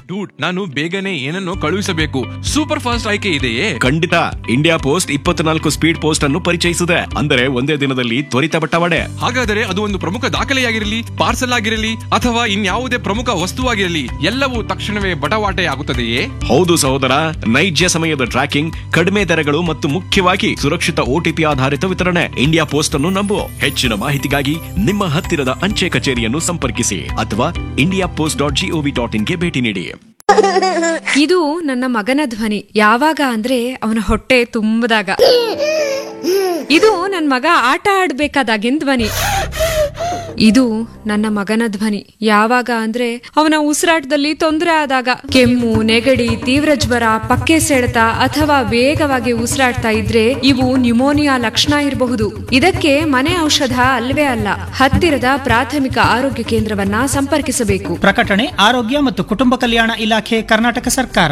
Dude ನಾನು ಬೇಗನೆ ಏನನ್ನೋ ಕಳುಹಿಸಬೇಕು ಸೂಪರ್ ಫಾಸ್ಟ್ ಆಯ್ಕೆ ಇದೆಯೇ ಖಂಡಿತ ಇಂಡಿಯಾ ಪೋಸ್ಟ್ ಇಪ್ಪತ್ನಾಲ್ಕು ಸ್ಪೀಡ್ ಪೋಸ್ಟ್ ಅನ್ನು ಪರಿಚಯಿಸಿದೆ ಅಂದರೆ ಒಂದೇ ದಿನದಲ್ಲಿ ತ್ವರಿತ ಬಟ್ಟವಾಡೆ ಹಾಗಾದರೆ ಅದು ಒಂದು ಪ್ರಮುಖ ದಾಖಲೆಯಾಗಿರಲಿ ಪಾರ್ಸಲ್ ಆಗಿರಲಿ ಅಥವಾ ಇನ್ಯಾವುದೇ ಪ್ರಮುಖ ವಸ್ತುವಾಗಿರಲಿ ಎಲ್ಲವೂ ತಕ್ಷಣವೇ ಬಟವಾಟೆ ಆಗುತ್ತದೆಯೇ ಹೌದು ಸಹೋದರ ನೈಜ ಸಮಯದ ಟ್ರ್ಯಾಕಿಂಗ್ ಕಡಿಮೆ ದರಗಳು ಮತ್ತು ಮುಖ್ಯವಾಗಿ ಸುರಕ್ಷಿತ ಓಟಿಪಿ ಆಧಾರಿತ ವಿತರಣೆ ಇಂಡಿಯಾ ಪೋಸ್ಟ್ ಅನ್ನು ನಂಬು ಹೆಚ್ಚಿನ ಮಾಹಿತಿಗಾಗಿ ನಿಮ್ಮ ಹತ್ತಿರದ ಅಂಚೆ ಕಚೇರಿಯನ್ನು ಸಂಪರ್ಕಿಸಿ ಅಥವಾ India post dot GOV dot ಇನ್ಗೆ ಭೇಟಿ ನೀಡಿ ಇದು ನನ್ನ ಮಗನ ಧ್ವನಿ ಯಾವಾಗ ಅಂದ್ರೆ ಅವನ ಹೊಟ್ಟೆ ತುಂಬದಾಗ ಇದು ನನ್ನ ಮಗ ಆಟ ಆಡ್ಬೇಕಾದಾಗಿನ ಧ್ವನಿ ಇದು ನನ್ನ ಮಗನ ಧ್ವನಿ ಯಾವಾಗ ಅಂದ್ರೆ ಅವನ ಉಸಿರಾಟದಲ್ಲಿ ತೊಂದರೆ ಆದಾಗ ಕೆಮ್ಮು ನೆಗಡಿ ತೀವ್ರ ಜ್ವರ ಪಕ್ಕೆ ಸೆಳೆತ ಅಥವಾ ವೇಗವಾಗಿ ಉಸಿರಾಡ್ತಾ ಇದ್ರೆ ಇವು ನ್ಯುಮೋನಿಯಾ ಲಕ್ಷಣ ಇರಬಹುದು ಇದಕ್ಕೆ ಮನೆ ಔಷಧ ಅಲ್ವೇ ಅಲ್ಲ ಹತ್ತಿರದ ಪ್ರಾಥಮಿಕ ಆರೋಗ್ಯ ಕೇಂದ್ರವನ್ನ ಸಂಪರ್ಕಿಸಬೇಕು ಪ್ರಕಟಣೆ ಆರೋಗ್ಯ ಮತ್ತು ಕುಟುಂಬ ಕಲ್ಯಾಣ ಇಲಾಖೆ ಕರ್ನಾಟಕ ಸರ್ಕಾರ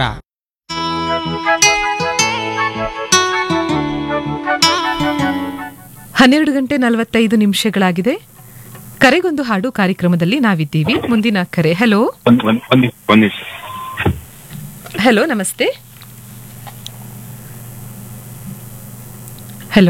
ಹನ್ನೆರಡು ಗಂಟೆ ನಲವತ್ತೈದು ನಿಮಿಷಗಳಾಗಿದೆ ಕರೆಗೊಂದು ಹಾಡು ಕಾರ್ಯಕ್ರಮದಲ್ಲಿ ನಾವಿದ್ದೀವಿ ಮುಂದಿನ ಕರೆ ಹಲೋ ಒಂದ್ ಒಂದ್ ಒಂದ್ ನಿಮಿಷ ಒಂದ್ ನಿಮಿಷ ಹಲೋ ನಮಸ್ತೆ ಹಲೋ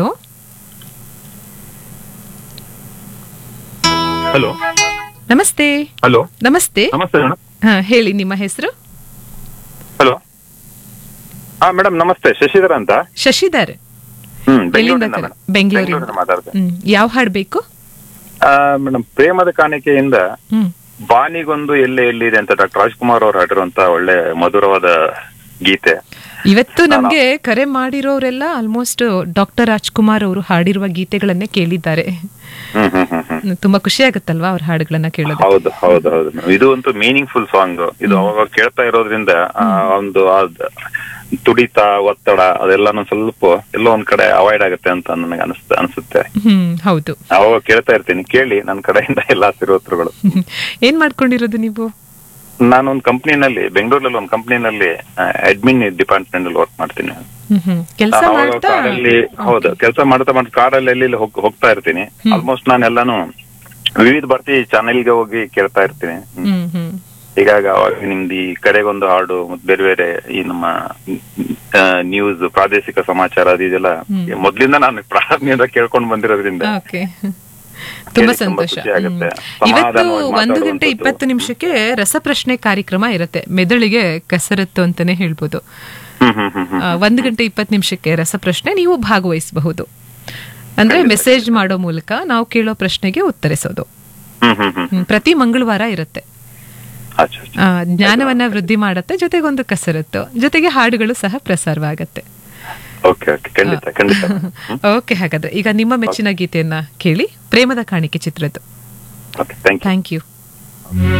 ಹಲೋ ನಮಸ್ತೆ ಹಲೋ ನಮಸ್ತೆ ನಮಸ್ತೆ ಮೇಡಮ್ ಹಾ ಹೇಳಿ ನಿಮ್ಮ ಹೆಸರು ಹಲೋ ಹಾ ಮೇಡಮ್ ನಮಸ್ತೆ ಶಶಿಧರ ಅಂತ ಶಶಿಧರ್ ಹ್ಮ್ ಎಲ್ಲಿಂದ ಬೆಂಗಳೂರಿಂದ ಕರೆ? ಮೇಡಮ್ ಬೆಂಗಳೂರಿಂದ ಬೆಂಗಳೂರಿಂದ ಮಾತಾಡ್ತೇನೆ ಹ್ಮ್ ಯಾವ ಹಾಡು ಬೇಕು ಮೇಡಮ್ ಪ್ರೇಮದ ಕಾಣಿಕೆಯಿಂದ ಹ್ಮ್ ಬಾನಿಗೊಂದು ಎಲ್ಲೆ ಎಲ್ಲಿದೆ ಅಂತ ಡಾಕ್ಟರ್ ರಾಜ್ಕುಮಾರ್ ಅವರು ಹಾಡಿರುವಂತ ಒಳ್ಳೆ ಮಧುರವಾದ ಗೀತೆ ಇವತ್ತು ನಮ್ಗೆ ಕರೆ ಮಾಡಿರೋರೆಲ್ಲ ಆಲ್ಮೋಸ್ಟ್ ಡಾಕ್ಟರ್ ರಾಜ್ಕುಮಾರ್ ಅವರು ಹಾಡಿರುವ ಗೀತೆಗಳನ್ನೇ ಕೇಳಿದ್ದಾರೆ ಹ್ಮ್ ಹ್ಮ್ ಹ್ಮ್ ಹ್ಮ್ ತುಂಬಾ ಖುಷಿ ಆಗುತ್ತಲ್ವಾ ಅವ್ರ ಹಾಡುಗಳನ್ನ ಕೇಳೋದು ಹೌದು ಹೌದು ಹೌದು ಮೇಡಮ್ ಇದು ಅಂತೂ ಮೀನಿಂಗ್ಫುಲ್ ಸಾಂಗ್ ಇದು ಅವಾಗ ಕೇಳ್ತಾ ಇರೋದ್ರಿಂದ ಆ ಒಂದು ಆ ತುಡಿತ ಒತ್ತಡ ಅದೆಲ್ಲಾನು ಸ್ವಲ್ಪ ಎಲ್ಲೋ ಒಂದ್ ಕಡೆ ಅವಾಯ್ಡ್ ಆಗುತ್ತೆ ಅಂತ ನನಗೆ ಅನಿಸ್ತ ಅನ್ಸುತ್ತೆ ಹ್ಮ್ ಹೌದು ಅವಾಗ ಕೇಳ್ತಾ ಇರ್ತೀನಿ ಕೇಳಿ ನನ್ನ ಕಡೆಯಿಂದ ಎಲ್ಲಾ ಶ್ರೋತೃಗಳು ಏನ್ ಮಾಡ್ಕೊಂಡಿರೋದು ನೀವು ನಾನೊಂದು ಕಂಪ್ನಿನಲ್ಲಿ ಬೆಂಗಳೂರಲ್ಲಿ ಒಂದು ಕಂಪ್ನಿನಲ್ಲಿ ಅಡ್ಮಿನ್ ಡಿಪಾರ್ಟ್ಮೆಂಟ್ ಅಲ್ಲಿ ವರ್ಕ್ ಮಾಡ್ತೀನಿ ಹ್ಮ್ ಹ್ಮ್ ಕೆಲಸ ನಾನು ಅವಾಗ ಮಾಡ್ತಾ ಕಾರಲ್ಲಿ ಹೌದು ಕೆಲಸ ಮಾಡ್ತಾ ಮಾಡ್ತಾ ಕಾರಲ್ಲಿ ಎಲ್ಲಿ ಇಲ್ಲಿ ಹೋಗ್- ಹೋಗ್ತಾ ಇರ್ತೀನಿ ಆಲ್ಮೋಸ್ಟ್ ನಾನೆಲ್ಲಾನು ವಿವಿಧ ಭಾರತಿ ಚಾನೆಲ್ಗೆ ಹೋಗಿ ಕೇಳ್ತಾ ಇರ್ತೀನಿ ಹ್ಮ್ ಹ್ಮ್ ಹೀಗಾಗಿ ಅವಾಗ ನಿಮ್ದು ಈ ಕಡೆಗೊಂದು ಹಾಡು ಮತ್ತೆ ಬೇರೆ ಬೇರೆ ಈ ನಮ್ಮ ನ್ಯೂಸ್ ಪ್ರಾದೇಶಿಕ ಸಮಾಚಾರ ಅದು ಇದೆಲ್ಲ ಮೊದ್ಲಿಂದ ನಾನು ಪ್ರಾರಂಭದಿಂದ ಕೇಳ್ಕೊಂಡು ಬಂದಿರೋದ್ರಿಂದ ಓಕೆ ತುಂಬಾ ಕೇಳಿ ತುಂಬಾ ಸಂತೋಷ ಖುಷಿ ಆಗುತ್ತೆ. ಹ್ಮ್. ಇವತ್ತು ಸಮಾಧಾನವಾಗಿ ಒಂದು ಗಂಟೆ ಮಾತಾಡುವಂಥದ್ದು. ಇಪ್ಪತ್ತು ನಿಮಿಷಕ್ಕೆ ರಸಪ್ರಶ್ನೆ ಕಾರ್ಯಕ್ರಮ ಇರುತ್ತೆ ಮೆದುಳಿಗೆ ಕಸರತ್ತು ಅಂತಾನೆ ಹೇಳ್ಬೋದು ಹ್ಮ್ ಹ್ಮ್ ಹ್ಮ್ ಹ್ಮ್ ಆ, ಒಂದು ಗಂಟೆ ಇಪ್ಪತ್ತು ನಿಮಿಷಕ್ಕೆ ರಸಪ್ರಶ್ನೆ ನೀವು ಭಾಗವಹಿಸಬಹುದು ಅಂದ್ರೆ ಮೆಸೇಜ್ ಮಾಡೋ ಮೂಲಕ ನಾವು ಕೇಳೋ ಪ್ರಶ್ನೆಗೆ ಉತ್ತರಿಸೋದು ಹ್ಮ್ ಹ್ಮ್ ಹ್ಮ್ ಹ್ಮ್, ಪ್ರತಿ ಮಂಗಳವಾರ ಇರುತ್ತೆ ಅಚ್ಚಾ ಅಚ್ಚಾ. ಆ, ಜ್ಞಾನವನ್ನ ವೃದ್ಧಿ ಮಾಡತ್ತೆ ಜೊತೆಗೊಂದು ಕಸರತ್ತು ಜೊತೆಗೆ ಹಾಡುಗಳು ಸಹ ಪ್ರಸಾರವಾಗತ್ತೆ ಓಕೆ ಓಕೆ ಖಂಡಿತ ಖಂಡಿತ ಓಕೆ ಹಾಗಾದ್ರೆ ಈಗ ನಿಮ್ಮ ಮೆಚ್ಚಿನ ಗೀತೆಯನ್ನ ಕೇಳಿ ಪ್ರೇಮದ ಕಾಣಿಕೆ ಚಿತ್ರದ್ದು okay thank you thank you